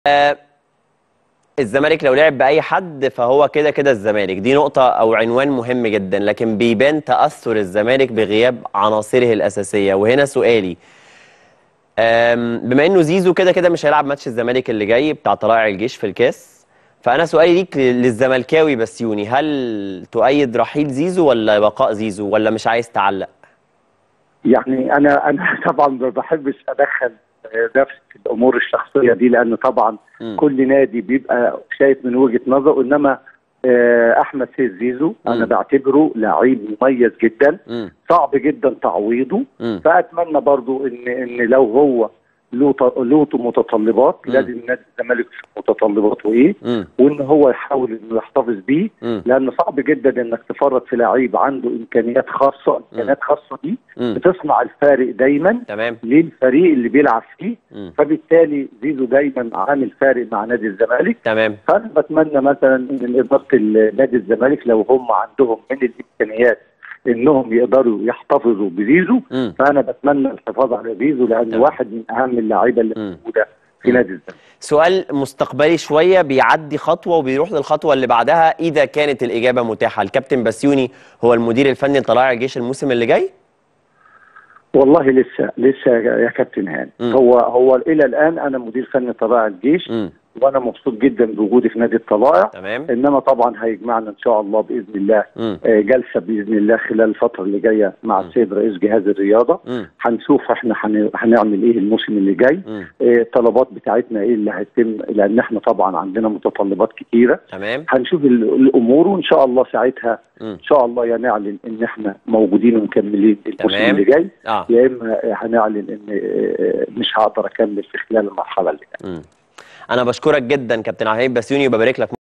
آه، الزمالك لو لعب بأي حد فهو كده كده الزمالك دي نقطة أو عنوان مهم جدا لكن بيبان تأثر الزمالك بغياب عناصره الأساسية وهنا سؤالي آم، بما إنه زيزو كده كده مش هيلعب ماتش الزمالك اللي جاي بتاع طلائع الجيش في الكاس فأنا سؤالي ليك للزملكاوي بسيوني هل تؤيد رحيل زيزو ولا بقاء زيزو ولا مش عايز تعلق؟ يعني انا انا طبعا ما بحبش ادخل نفسي في الامور الشخصيه دي لان طبعا مم. كل نادي بيبقى شايف من وجهه نظره انما آه، احمد سيد زيزو انا مم. بعتبره لعيب مميز جدا مم. صعب جدا تعويضه مم. فاتمنى برضو ان ان لو هو له ط- له متطلبات مم. لازم نادي الزمالك يشوف متطلباته ايه مم. وان هو يحاول انه يحتفظ بيه مم. لان صعب جدا انك تفرط في لعيب عنده امكانيات خاصه امكانيات خاصه دي مم. بتصنع الفارق دايما تمام للفريق اللي بيلعب فيه مم. فبالتالي زيزو دايما عامل فارق مع نادي الزمالك تمام فانا بتمنى مثلا ان اداره ال- نادي الزمالك لو هم عندهم من الامكانيات انهم يقدروا يحتفظوا بزيزو مم. فانا بتمنى الحفاظ على زيزو لانه تمام. واحد من اهم اللعيبه اللي مم. موجوده في مم. نادي الزمالك سؤال مستقبلي شوية بيعدي خطوة وبيروح للخطوة اللي بعدها إذا كانت الإجابة متاحة الكابتن بسيوني هو المدير الفني لطلائع الجيش الموسم اللي جاي والله لسه لسه يا كابتن هاني مم. هو هو الى الان انا مدير فني طلائع الجيش مم. وانا مبسوط جدا بوجودي في نادي الطلائع تمام انما طبعا هيجمعنا ان شاء الله باذن الله مم. آه، جلسه باذن الله خلال الفتره اللي جايه مع مم. السيد رئيس جهاز الرياضه مم. هنشوف احنا هن- هنعمل ايه الموسم اللي جاي مم. آه، الطلبات بتاعتنا ايه اللي هيتم لان احنا طبعا عندنا متطلبات كتيره تمام هنشوف ال- الامور وان شاء الله ساعتها مم. ان شاء الله يا نعلن ان احنا موجودين ومكملين الموسم تمام. اللي جاي اه يا اما هنعلن ان آه، مش هقدر اكمل في خلال المرحله اللي جايه مم. أنا بشكرك جدا كابتن عهيب بسيوني وببارك لك